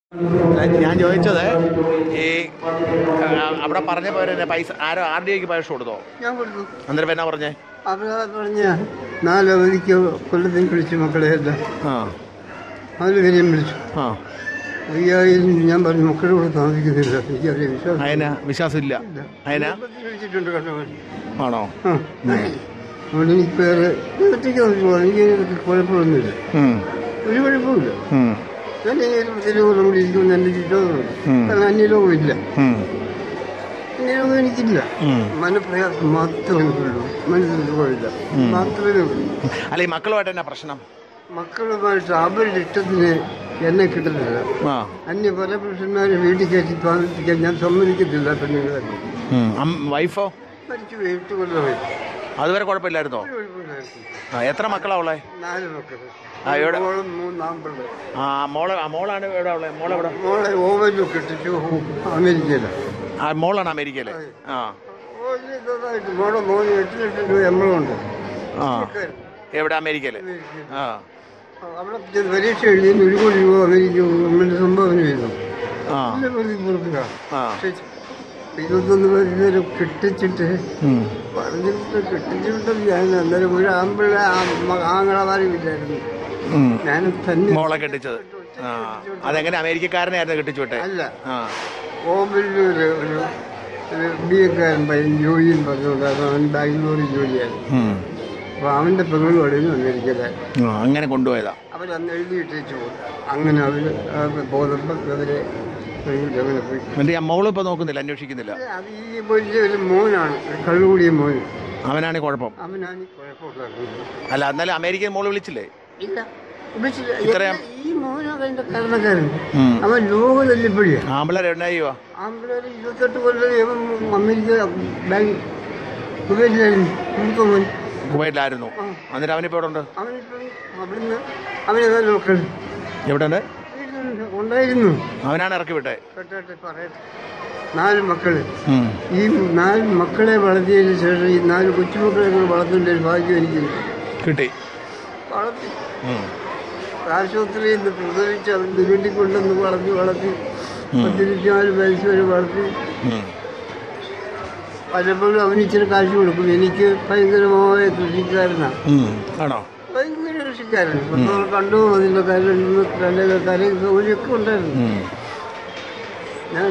ഞാൻ ചോദിച്ചത് ഈ ആ, അവിടെ പറഞ്ഞ പോലെ തന്നെ പൈസ ആരോ ആർ ഡി ഐക്ക് പൈസ കൊടുത്തോ ഞാൻ കൊടുത്തു അന്നേരം എന്നാ പറഞ്ഞേ അവർ പറഞ്ഞ നാല് അവധിക്ക് കൊല്ലത്തിന് വിളിച്ചു മക്കളെ എല്ലാം ആ നാല് പേരെയും വിളിച്ചു ആ അയ്യായിരം ഞാൻ പറഞ്ഞു മക്കളോട് താമസിക്കുന്നില്ല എനിക്ക് അവരെ വിശ്വാസം അതിനാ വിശ്വാസമില്ല ഇല്ല. അതിനാ കുടുംബത്തിൽ വിളിച്ചിട്ടുണ്ട് കണ്ടവൻ ആണോ ആ അതുകൊണ്ട് എനിക്ക് വേറെ ഒറ്റയ്ക്ക് നോക്കിക്കോളാം എനിക്ക് ഇതിനകത്ത് കുഴപ്പമൊന്നുമില്ല ഉം. ഒരു കുഴപ്പമില്ല ഉം. ഞാൻ ഏത് പ്രതിരോധം കൂടി ഇരിക്കുമെന്ന് എൻ്റെ ചുറ്റോന്നുണ്ട് ഉം. കാരണം അന്യലോകമില്ല ഉം. അന്യലോകം എനിക്കില്ല ഉം. മനപ്രയാസം മാത്രമേ ഉള്ളൂ മനസ്സിൽ സുഖമില്ല മാത്രമേ ഉള്ളൂ അല്ല ഈ മക്കളുമായിട്ട് എന്നാ പ്രശ്നം മക്കളുമായിട്ട് അവരുടെ ഇഷ്ടത്തിന് എന്നെ കിട്ടുന്നില്ല ആ അന്യ പല പുരുഷന്മാരെ വീട്ടിൽ കയറ്റി താമസിക്കാൻ ഞാൻ സമ്മതിക്കത്തില്ല പെണ്ണുങ്ങളെ ഉം. അം- വൈഫോ മരിച്ചു പോയി എട്ട് കൊല്ലമായി അതുവരെ കുഴപ്പമില്ലായിരുന്നോ ഒരു കുഴപ്പമില്ലായിരുന്നു. ആ എത്ര മക്കളാ ഉള്ളേ നാല് മക്കൾ ആ, എവിടെ? മോളും മൂന്നാമ്പിള്ള ആ മോളെ ആ മോളാണ് എവിടെ ഉള്ളത് മോളെ എവിടെ മോളെ ഓവനിൽ കെട്ടിച്ചു അമേരിക്കയിലാണ് ആ മോളാണ് അമേരിക്കയിലെ ആ ഓവനിൽ ഇതായിട്ട് മോളെ മോന് എട്ട് ലക്ഷം രൂപ എമ്മളം ഉണ്ട് ആ എവിടെ അമേരിക്കയില് ആ അവിടെ ചെന്ന് പരീക്ഷ എഴുതി ഒരു കോടി രൂപ അമേരിക്ക ഗവൺമെന്റ് സംഭാവന ചെയ്തു ആ നല്ല പ്രതി കൊടുക്കുക ആ ഇരുപത്തൊന്ന് പേര് ഇതുവരെ കെട്ടിച്ചിട്ട് ഉം. പറഞ്ഞിട്ട് കെട്ടിച്ചിട്ട് ഞാൻ അന്നേരം ഒരു ആമ്പിള്ള ആങ്ങളമാരും ഇല്ലായിരുന്നു ഉം. ഞാൻ തന്നെ മോളെ കെട്ടിച്ചത് ആ അതെങ്ങനെ അമേരിക്കക്കാരനായിരുന്നു കെട്ടിച്ചു വിട്ടെ അല്ല ആ ഓമ്പല്ലൂര് ഒരു ഒരു ബി എക്കാരൻ പയ്യൻ ജോലിയും പറഞ്ഞുകൊണ്ടായിരുന്നു അവൻ ബാംഗ്ലൂരിൽ ജോലിയായിരുന്നു ഉം. അപ്പോൾ അവൻ്റെ പെങ്ങളും അടയുന്നു അമേരിക്കയിലായി ആ, അങ്ങനെ കൊണ്ടുപോയതാ അവരന്ന് എഴുതിയിട്ടേച്ചു പോകും അങ്ങനെ അവർ ബോധപ്പം അവരെ കഴിഞ്ഞിട്ട് അങ്ങനെ പോയി എന്നിട്ട് ഈ മോള് ഇപ്പൊ നോക്കുന്നില്ല അന്വേഷിക്കുന്നില്ല അത് ഈ വലിയ ഒരു മോനാണ് ഒരു കള്ളുകൂടിയ മോൻ അവനാണ് കുഴപ്പം അവനാണ് ഈ കുഴപ്പമുണ്ടാക്കുന്നത് അല്ല എന്നാലും അമേരിക്കൻ മോള് വിളിച്ചില്ലേ ഇല്ല വിളിച്ചില്ല. ഇത്രയും- ഈ മോനാണ് അതിന്റെ കാരണക്കാരൻ ഉം. അവൻ ലോക തല്ലിപ്പൊടിയാ ആമ്പിളർ എന്നാ ചെയ്യുവാ ആമ്പിളേര് ഇരുപത്തെട്ട് കൊല്ലം ഇവൻ അമേരിക്ക ബാങ്ക് കുവൈറ്റിലായിരുന്നു മൂത്ത മോൻ കുവൈറ്റിലായിരുന്നു എന്നിട്ട് അവനിപ്പോ എവിടെ ഉണ്ട് അവനിപ്പം അവിടുന്ന് അവനെ നോക്കണം എവിടെ ഉണ്ട് വീട്ടിലുണ്ട്. ഉണ്ടായിരുന്നു അവനാണ് ഇറക്കി വിട്ടെ കേട്ടോട്ടെ പറയട്ടെ നാല് മക്കള് ഉം. ഈ നാല് മക്കളെ വളർത്തിയതിന് ശേഷം ഈ നാല് കൊച്ചുമക്കളെ കൂടെ വളർത്തേണ്ട ഒരു ഭാഗ്യം എനിക്ക് കിട്ടി വളർത്തി ഉം. ആശുപത്രിയിൽ നിന്ന് പ്രസവിച്ച് അവൻ വീട്ടിൽ കൊണ്ടുവന്ന് വളർത്തി വളർത്തി പത്തിരുപത്തിനാല് വയസ്സ് വരെ വളർത്തി ഉം. പലപ്പോഴും അവന് ഇച്ചിരി കാശ് കൊടുക്കും എനിക്ക് ഭയങ്കരമായ കൃഷിക്കാരനാണ് ഉം. ആണോ ഭയങ്കര കൃഷിക്കാരൻ ഇപ്പം നമ്മൾ കണ്ടു അതിൻ്റെ കാര്യം രണ്ട് കരയും സൗകര്യമൊക്കെ ഉണ്ടായിരുന്നു ഉം. ഞാൻ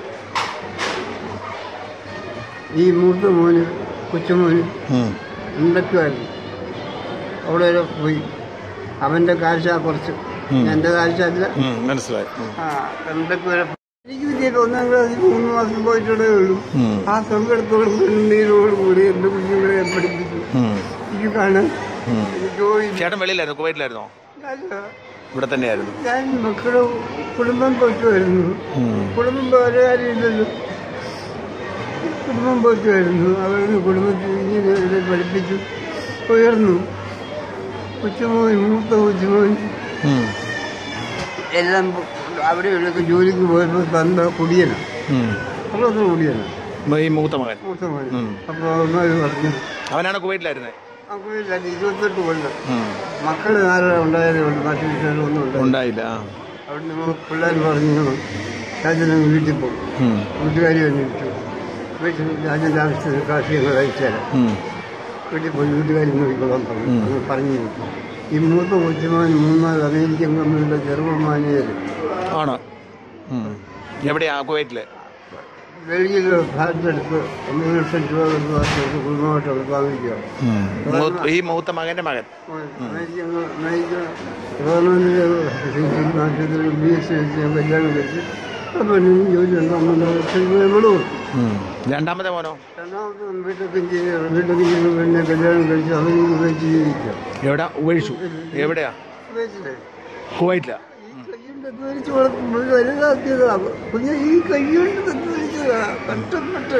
ഈ മൂത്ത മോന് കൊച്ചുമോന് ഉം. എന്തൊക്കെയായിരുന്നു അവിടെ വരെ പോയി അവൻ്റെ കാഴ്ച കുറച്ച് എൻ്റെ കാഴ്ച അല്ല ഉം. മനസ്സിലായി ഉം. ആ എന്തൊക്കെ വരെ എനിക്ക് വിദ്യാഭ്യാസം ഒന്നാം ക്ലാസ്സിൽ മൂന്ന് മാസം പോയിട്ടുള്ളേ ഉള്ളൂ ഉം. ആ സങ്കടത്തോടും കണ്ണീരോടും കൂടി എൻ്റെ കുഞ്ഞുങ്ങളെ ഞാൻ പഠിപ്പിച്ചു ഉം. എനിക്ക് കാണാൻ ഉം. എനിക്ക് ജോലി ചേട്ടൻ വെളിയിലായിരുന്നു കുവൈറ്റിലായിരുന്നോ അല്ല ഇവിടെ തന്നെയായിരുന്നു ഞാൻ മക്കളും കുടുംബം പോറ്റുമായിരുന്നു ഉം. കുടുംബം വേറെ ആരുമില്ലല്ലോ കുടുംബം പോറ്റുമായിരുന്നു അവരുടെ കുടുംബത്തിൽ ഇങ്ങനെ ഇവരെ പഠിപ്പിച്ചു ഉയർന്നു കൊച്ചുമോൻ മൂത്ത കൊച്ചുമോൻ ഉം. എല്ലാം അവിടെ ഇവിടെയൊക്കെ ജോലിക്ക് പോയപ്പോൾ തന്ന കുടിയനാണ് ഉം. അതൊന്നും കുടിയനാണ് ഈ മൂത്ത മകൻ മൂത്ത മോൻ ഉം. അപ്പോൾ അവന്മാർ പറഞ്ഞു അവനാണ് കുവൈറ്റിലായിരുന്നേ നമുക്ക് ഇരുപത്തെട്ട് കൊല്ലം ഉം. മക്കൾ നാളെ ഉണ്ടായതേ ഉള്ളൂ മറ്റു വിഷയങ്ങളൊന്നും ഉണ്ടായില്ല ഉണ്ടായില്ല ആ. അവിടെ നിന്ന് പിള്ളേർ പറഞ്ഞു രാജനങ്ങ് വീട്ടിൽ പോകും ഉം. കൂട്ടുകാരി വന്നിട്ടു വീട്ടിൽ രാജൻ്റെ ആവശ്യത്തിന് കാശ് ഞങ്ങൾ അയച്ചുതരാം ഉം. വീട്ടിൽ പോയി വീട്ടുകാരി നോക്കിക്കൊള്ളാൻ പറഞ്ഞു അങ്ങനെ പറഞ്ഞു വിട്ടു. ഈ മൂത്ത കൊച്ചുമാൻ മൂന്നാല് അമേരിക്കൻ കമ്പനിയുടെ ജർമ്മൻ മാനേജർ ആണ് ഉം. എവിടെയാ കുവൈറ്റില് ഡൽഹിയിൽ ഫ്ലാറ്റ് എടുത്ത് ഒന്നര ലക്ഷം രൂപ കൊടുത്ത് വാങ്ങിച്ച് കുടുംബമായിട്ട് അവിടെ താമസിക്കുക ഉം. മൂത്ത- ഈ മൂത്ത മകന്റെ മകൻ അമേരിക്ക അമേരിക്ക ഗവൺമെൻറ്റിൻ്റെ ആശുപത്രിയിൽ ബി എസ് സി കല്യാണം കഴിച്ച് ആ പെണ്ണിന് ജോലി ഉണ്ട് ഒന്നര ലക്ഷം രൂപ എവിടെ കൊടുത്തു ഉം. രണ്ടാമത്തെ മോനോ രണ്ടാമത്തെ വീട്ടൊക്കെ എഞ്ചിനീയർ വീട്ടൊക്കെ എഞ്ചിനീയർ പെണ്ണെ കല്യാണം കഴിച്ച് അവന് ഉപയോഗിച്ച് ജീവിക്കുക എവിടെ ഉപേക്ഷിച്ചു എവിടെയാ ഉപയോഗിച്ചില്ലേ കുവൈറ്റിലാ ഈ കയ്യുണ്ട് ധരിച്ച് വളർത്തുമ്പോൾ വലുതാക്കിയതാണ് കുഞ്ഞ് ഈ കയ്യുണ്ട് ധരിച്ചതാ കഷ്ടപ്പെട്ട്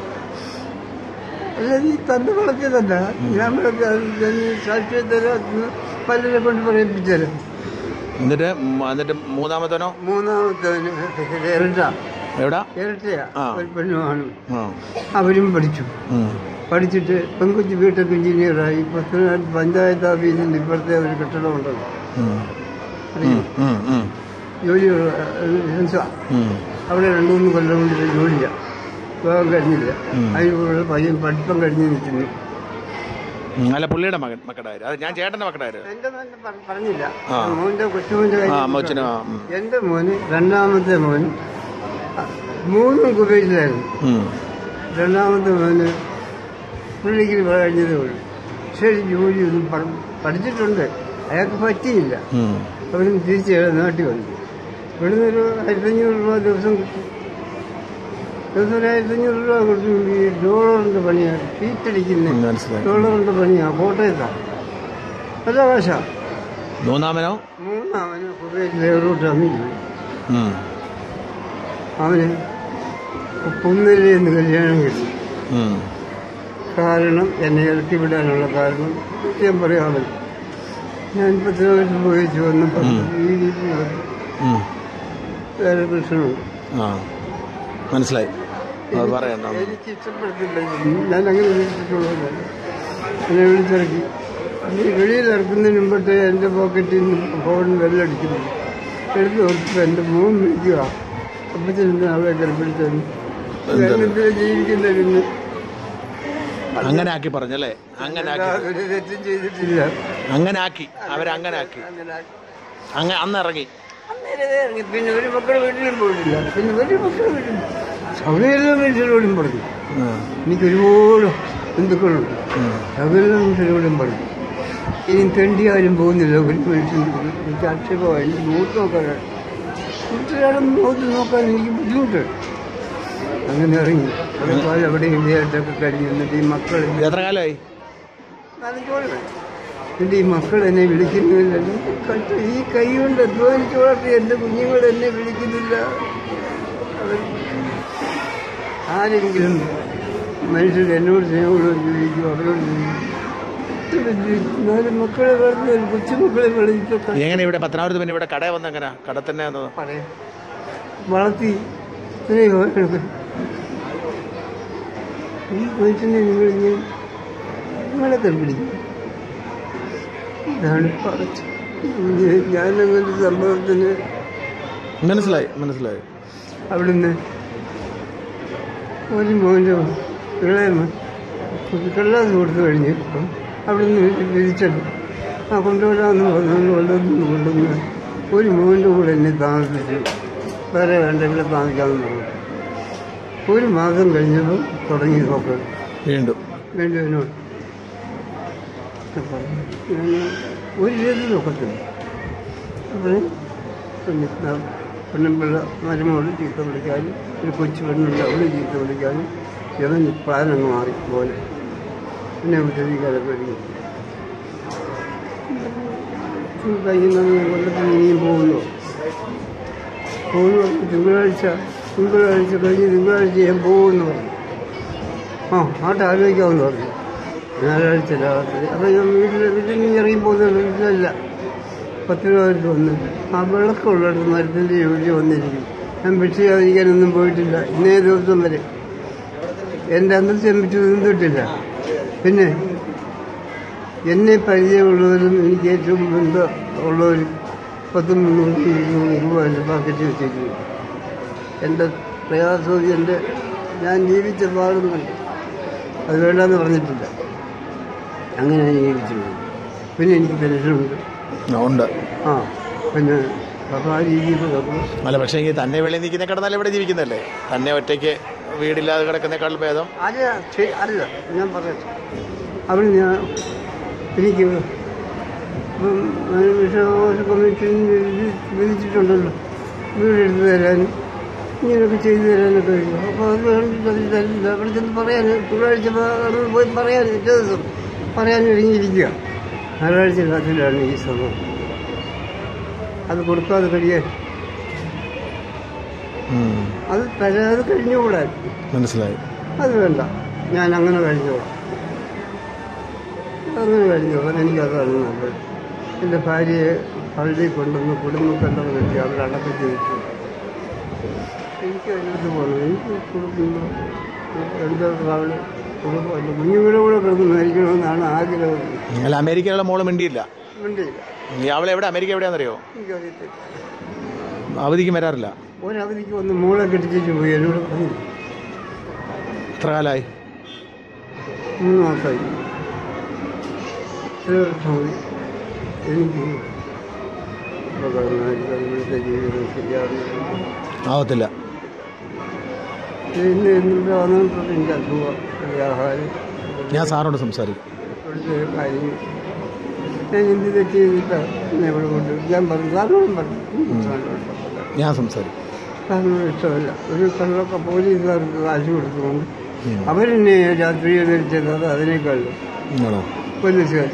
അല്ല നീ തന്നെ വളർത്തിയതല്ല ഞാൻ സാക്ഷ്യം തരാം പലരെ കൊണ്ട് പറയിപ്പിച്ചത് എന്നിട്ട് മ- എന്നിട്ട് മൂന്നാമത്തനോ മൂന്നാമത്തെ ഇരട്ട എവിടാ ഇരട്ടയാ ആ. ഒരു പെണ്ണുമാണ് ആ. അവരും പഠിച്ചു ഉം. പഠിച്ചിട്ട് പെൺകുട്ടി ബിടെക് എഞ്ചിനീയറായി പത്തനാട് പഞ്ചായത്ത് ഓഫീസിൻ്റെ ഇപ്പോഴത്തെ ഒരു കെട്ടിടമുണ്ടല്ലോ ഉം. അറിയോ? ഉം. ഉം. ജോലിയുള്ള സെൻസുവാ ഉം. അവിടെ രണ്ടു മൂന്ന് കൊല്ലം കൊണ്ട് ഇത് ജോലിയില്ല വിവാഹം കഴിഞ്ഞില്ല ഉം. അതിനുള്ള പയ്യൻ പഠിത്തം കഴിഞ്ഞ് നിൽക്കുന്നു ഉം. അല്ല പുള്ളിയുടെ മകൻ മക്കളുടെ കാര്യം അത് ഞാൻ ചേട്ടന്റെ മക്കളുടെ കാര്യം എന്റെ മോനെ പറ- പറഞ്ഞില്ല ആ. മോന്റെ കൊച്ചുമോന്റെ ആ കാര്യം അമ്മച്ചനും ആ ഉം. എന്റെ മോന് രണ്ടാമത്തെ മോൻ അ, മൂന്നും കുവൈറ്റിലായിരുന്നു ഉം. രണ്ടാമത്തെ മോന് പുള്ളിക്ക് കഴിഞ്ഞതേ ഉള്ളൂ ശരി ജോലി ഒന്നും പഠ- പഠിച്ചിട്ടുണ്ട് അയാൾക്ക് പറ്റിയില്ല ഉം. അവനും തിരിച്ച് നാട്ടിൽ വന്നു ഇവിടുന്ന് ഒരു ആയിരത്തഞ്ഞൂറ് രൂപ ദിവസം കിട്ടും ദിവസം ഒരു ആയിരത്തഞ്ഞൂറ് രൂപ കിട്ടും ഈ ഡോളറിന്റെ പണിയാണ് ഉം, തീറ്റടിക്കുന്ന മനസ്സിലായി ഡോളറിന്റെ പണിയാണ് കോട്ടയത്താണ് നല്ല കാശാ മൂന്നാമനോ മൂന്നാമന് കുവൈറ്റിലോട്ട് വന്നില്ല ഉം. അവന് കുന്നലിൽ നിന്ന് കല്യാണം കിട്ടി ഉം. കാരണം എന്നെ ഇറക്കി വിടാനുള്ള കാരണം ഞാൻ പറയാമല്ലോ ഞാൻ പത്ത് വയസ്സ് പോയിച്ച് വന്നപ്പോൾ ഈ രീതിയിൽ വന്നു. ഉം. വേറെ പ്രശ്നമുണ്ട് ആ മനസ്സിലായി അത് പറയണ്ട എനിക്ക് ഇഷ്ടപ്പെട്ടില്ല ഞാൻ അങ്ങനെ വിളിച്ചിട്ടുള്ളതല്ല എന്നെ വിളിച്ചിറക്കി നീ വെളിയിൽ ഇറക്കുന്നതിന് മുമ്പത്തെ എൻ്റെ പോക്കറ്റിൽ നിന്ന് ഫോൺ വെല്ലടിക്കുന്നു എടുത്ത് കൊടുത്തപ്പോൾ എൻ്റെ മോൻ വിളിക്കുക അപ്പച്ചനെന്താ അവളെ ഗർഭിണിച്ചു ഞാനെന്തിനാ ജീവിക്കുന്നതിന് അങ്ങനെ ആക്കി പറഞ്ഞല്ലേ അങ്ങനെ ആക്കി ഒരു തെറ്റും ചെയ്തിട്ടില്ല അങ്ങനെ ആക്കി അവരങ്ങനെ ആക്കി അങ്ങനെ അങ്ങ അന്ന് ഇറങ്ങി അന്നേരമേ ഇറങ്ങി പിന്നെ ഒരു മക്കളുടെ വീട്ടിലും പോയിട്ടില്ല പിന്നെ ഒരു മക്കളുടെ വീട്ടിലും സൗകര്യം മനുഷ്യരോടും പറഞ്ഞു ഉം. എനിക്ക് ഒരുപാട് ബന്ധുക്കളുണ്ട് ഉം. സകല മനുഷ്യരോടും പറഞ്ഞു ഇനി തെണ്ടിയാലും പോകുന്നില്ല ഒരു മനുഷ്യൻ എനിക്ക് ആക്ഷേപമായി എനിക്ക് മൂത്ത് നോക്കാനാണ് വീട്ടിലാണ് മൂത്ത് നോക്കാൻ എനിക്ക് ബുദ്ധിമുട്ട് അങ്ങനെ ഇറങ്ങി അതുപോലെ അവിടെ ഇന്ത്യയായിട്ടൊക്കെ കഴിഞ്ഞ് എന്നിട്ട് ഈ മക്കൾ എത്ര കാലമായി നാലഞ്ചോളം എന്നിട്ട് ഈ മക്കൾ എന്നെ വിളിക്കുന്നില്ല കഷ്ട- ഈ കൈ കൊണ്ട് അധ്വാനിച്ചു വളർത്തി എൻ്റെ കുഞ്ഞുങ്ങൾ എന്നെ വിളിക്കുന്നില്ല അവർ ആരെങ്കിലും മനുഷ്യർ എന്നോട് സ്നേഹമുള്ളവർ ചോദിക്കും അവരോട് ചോദിക്കും നാല് മക്കളെ വളർന്നു കൊച്ചുമക്കളെ വളർത്തിയിട്ട് എങ്ങനെ ഇവിടെ പത്തനാപുരത്ത് പിന്നെ ഇവിടെ കട വന്ന എങ്ങനെ കട തന്നെ വന്നത് പറയാം വളർത്തി സ്നേഹം ഈ കൊച്ചിനെ നിങ്ങൾ ഇങ്ങനെ നിങ്ങളെ കണ്ടുപിടിക്കും ഇതാണ് പറച്ച് ഞാനങ്ങനെ സംഭവത്തിന് മനസ്സിലായി മനസ്സിലായി അവിടുന്ന് ഒരു മോൻ്റെ ഇളയമ കള്ളാസ് കൊടുത്തു കഴിഞ്ഞ് ഇപ്പം അവിടുന്ന് വിരിച്ചത് ആ കൊണ്ടുവരാമെന്ന് പറഞ്ഞു കൊണ്ടുവന്ന് കൊണ്ടുവന്ന് ഒരു മോൻ്റെ കൂടെ എന്നെ താമസിച്ചു വേറെ വേണ്ട ഇവിടെ താമസിക്കാമെന്ന് പറഞ്ഞു ഒരു മാസം കഴിഞ്ഞപ്പോൾ തുടങ്ങി നോക്കാൻ വീണ്ടും വേണ്ടി എന്നോട് അപ്പം ഞാൻ ഒരു രീതി നോക്കത്തില്ല അപ്പോൾ പിന്നെ പെണ്ണുമ്പിള്ള മരുമോട് ചീത്ത വിളിക്കാനും ഒരു കൊച്ചു പെണ്ണുണ്ട് അവള് ചീത്ത വിളിക്കാനും ഇവൻ പ്ലാനങ്ങ് മാറി പോലെ എന്നെ ഉപദ്രവിക്കാതെ പേടിക്കും കഴിയുന്ന കൊല്ലത്തിൽ ഇനിയും പോകുന്നു പോകുന്നു തിങ്കളാഴ്ച തിങ്കളാഴ്ച കഴിഞ്ഞ് തിങ്കളാഴ്ച ഞാൻ പോകുമെന്ന് പറഞ്ഞു ആ ആട്ട് ആലോചിക്കാമെന്ന് പറഞ്ഞു ഞായറാഴ്ച രാത്രി അപ്പം ഞാൻ വീട്ടിൽ വീട്ടിൽ നിന്ന് ഇറങ്ങി പോകുന്നത് വീട്ടിലല്ല പത്ത് രൂപ എടുത്ത് വന്ന് ആ വിളക്കുള്ളിടത്ത് മരത്തിൻ്റെ ജോലി വന്നിരിക്കും ഞാൻ ഭിക്ഷ ചോദിക്കാനൊന്നും പോയിട്ടില്ല ഇന്നേ ദിവസം വരെ എൻ്റെ അന്നത്തെ ഞാൻ ഭിക്ഷ നിന്നിട്ടില്ല പിന്നെ എന്നെ പരിചയമുള്ളവരും എനിക്ക് ഏറ്റവും ബന്ധം ഉള്ളവരും പത്തും മുന്നൂറ്റി ഇരുന്നൂറ് രൂപ എൻ്റെ പാക്കറ്റ് വെച്ചിരിക്കുന്നു എൻ്റെ പ്രയാസവും എൻ്റെ ഞാൻ ജീവിച്ച പാടുന്നുണ്ട് അത് വേണ്ടെന്ന് പറഞ്ഞിട്ടില്ല അങ്ങനെ ഞാൻ ജീവിച്ചിട്ടുണ്ട് പിന്നെ എനിക്ക് പെൻഷനുണ്ട് ആ, ഉണ്ട് ആ പിന്നെ അപ്പോൾ ആ രീതിയിൽ അപ്പോൾ അല്ല പക്ഷേ ഈ തന്നെ വെളിയിൽ നിൽക്കുന്ന കിടന്നാലും ഇവിടെ ജീവിക്കുന്നതല്ലേ തന്നെ ഒറ്റയ്ക്ക് വീടില്ലാതെ കിടക്കുന്നേക്കാൾ ഭേദം അല്ല ശരി അല്ല ഞാൻ പറയട്ടെ അവിടെ ഞാൻ എനിക്ക് ഇപ്പം വിഷാവകാശ കമ്മീഷൻ വിധിച്ചിട്ടുണ്ടല്ലോ വീടെടുത്ത് തരാനും ഇങ്ങനെയൊക്കെ ചെയ്തു തരാനൊക്കെ കഴിയും അപ്പോൾ അത് കണ്ടിട്ട് അവർ തരില്ല അവിടെ ചെന്ന് പറയാൻ തിങ്കളാഴ്ച അവിടെ പോയി പറയാൻ പിറ്റേ ദിവസം പറയാൻ ഒരുങ്ങിയിരിക്കുക ഞായറാഴ്ച രാത്രിയിലാണ് ഈ സംഭവം അത് കൊടുക്കാതെ കഴിയാൻ ഉം. അത് തരാതെ കഴിഞ്ഞുകൂടാൻ മനസ്സിലായി അത് വേണ്ട ഞാൻ അങ്ങനെ കഴിഞ്ഞോളാം അങ്ങനെ കഴിഞ്ഞോളാം എനിക്കതാണ് നല്ലത് എൻ്റെ ഭാര്യയെ പള്ളിയിൽ കൊണ്ടുവന്ന് കുടുംബക്കണ്ടം വെച്ച് അവിടെ അടക്കം ചെയ്തിട്ടു എനിക്ക് അതിനകത്ത് പോകണം എനിക്ക് കുടുംബം എന്താ അവിടെ കുടുംബം എൻ്റെ കുഞ്ഞുങ്ങളുടെ കൂടെ കിടന്ന് മരിക്കണമെന്നാണ് ആഗ്രഹം അല്ല അമേരിക്കയിലുള്ള മോള് മിണ്ടിയില്ല മിണ്ടിയില്ല ഈ അവളെ എവിടെ അമേരിക്ക എവിടെയാണെന്നറിയോ എനിക്കറിയത്തില്ല അവധിക്ക് വരാറില്ല ഒരവധിക്ക് വന്ന് മോളെ കെട്ടിച്ചു പോയി എന്നോട് പറഞ്ഞു എത്ര കാലമായി മൂന്ന് മാസമായി ഒരു വർഷമായി എനിക്ക് ഉപകരണമായിട്ട് ഇവിടുത്തെ ജീവിതം ശരിയാകുന്നു ആവത്തില്ല ഇന്ന് എന്നിട്ട് വന്നിട്ടുണ്ട് എനിക്ക് അസുഖം ഒരു ആഹാരം ഞാൻ സാറോട് സംസാരിക്കും ഇവിടുത്തെ ഒരു കാര്യം ഞാൻ എന്ത് തെറ്റ് ചെയ്തിട്ടാണ് എന്നെ ഇവിടെ കൊണ്ട് ഞാൻ പറഞ്ഞു സാറിനോടും പറഞ്ഞു സാറിനോട് പറഞ്ഞു ഞാൻ സംസാരിക്കും സാറിനോട് ഇഷ്ടമല്ല ഒരു സ്ഥലമൊക്കെ പോലീസുകാർക്ക് കാശ് കൊടുത്തുകൊണ്ട് അവരെന്നെ രാത്രീകരിച്ചത് അത് അതിനേക്കാൾ ആണോ പോലീസുകാർ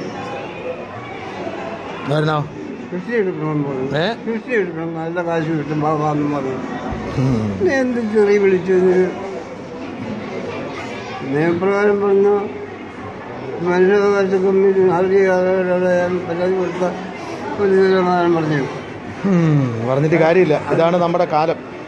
വരണോ കൃഷി എടുക്കണമെന്ന് പറഞ്ഞു ഏ കൃഷി എടുക്കണം നല്ല കാശ് കിട്ടും ബാബാന്ന് പറഞ്ഞു ഉം. പിന്നെ എന്ത് ചെറിയ വിളിച്ചു നിയമപ്രകാരം പറഞ്ഞ മനുഷ്യാവകാശ കമ്മീഷൻ ആർജികാരോട് ഞാൻ പരാതി കൊടുത്ത ഒരു തീരുമാനം പറഞ്ഞു ഉം. പറഞ്ഞിട്ട് കാര്യമില്ല ഇതാണ് നമ്മുടെ കാലം